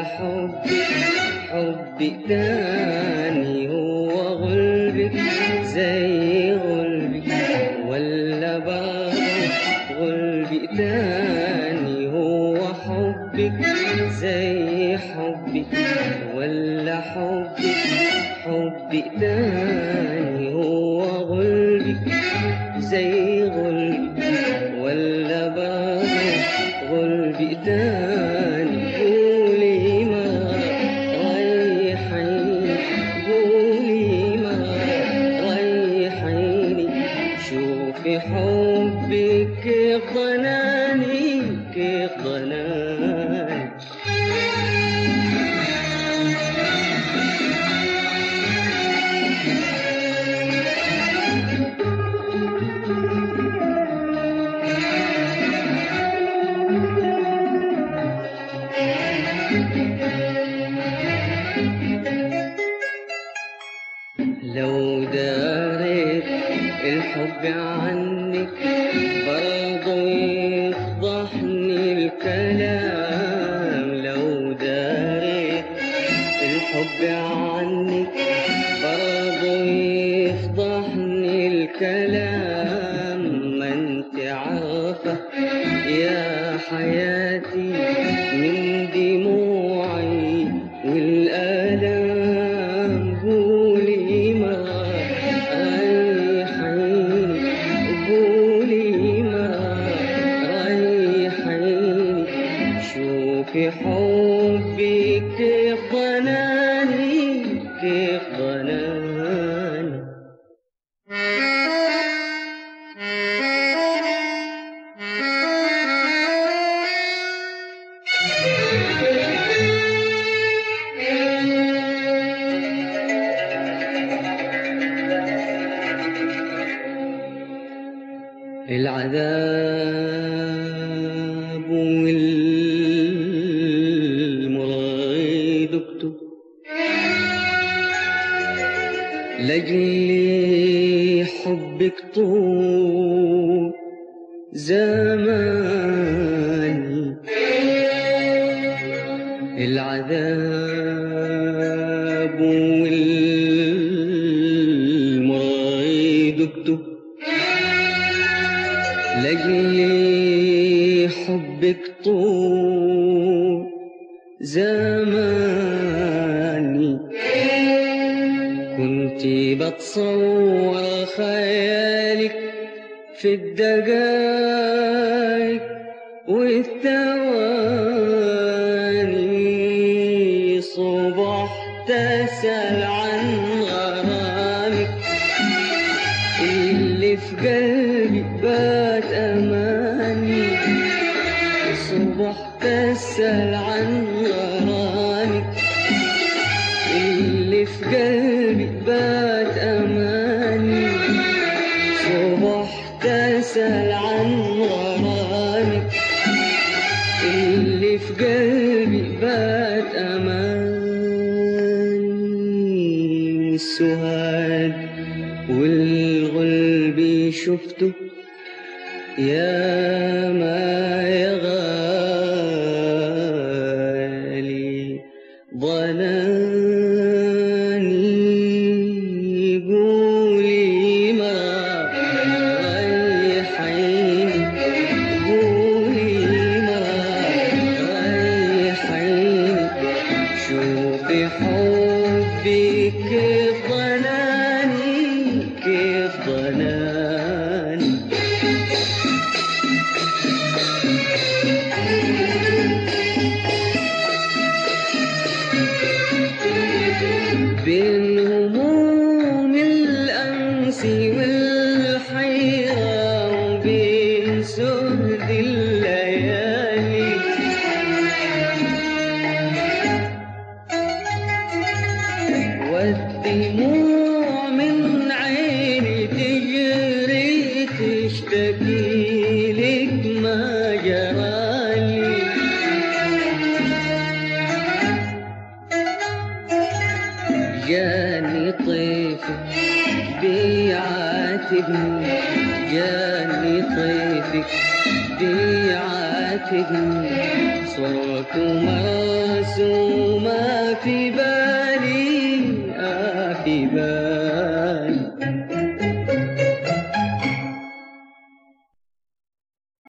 حبك حبك تاني هو غلبك زي غلبك ولا برضه غلبك تاني هو حبك زي حبك ولا حبك حبك تاني هو غلبك زي غلبك ولا برضه غلبك تاني قولي ما ريحيني قولي ما ريحيني شوفي حبك كيف ضناني كيف ضناني لو داريت الحب عنك برضو يفضحني الكلام لو داريت الحب عنك برضو يفضحني الكلام ما انت عارفة يا حياتي من دموعي والآلام قولي ما ريحيني قولي ما ريحيني شوفي حبي كيف ضناني كيف ضناني العذاب والمريد اكتب لجلي حبك طول زماني العذاب والمريد اكتب لجلي حبك طول زماني كنت بتصور خيالك في الدقايق والثواني صبحت أسأل عن غرامك اللي في قلبي بات أماني صبحت أسأل عن غرامك اللي في قلبي بات أماني صبحت أسأل عن غرامك اللي في قلبي بات أماني والسهاد والغلب شفته يا ما يا غالي ضناني قولي ما ريحيني قولي ما ريحيني شوفي حبي كيف ضناني كيف ضناني بين هموم الأمس والحيرة وبين سهد الليالي والدموع من عيني تجري تشتكي لك ما جرالي جاني طيفك بيعاتبني جاني طيفك بيعاتبني صوت مرسوم في بالي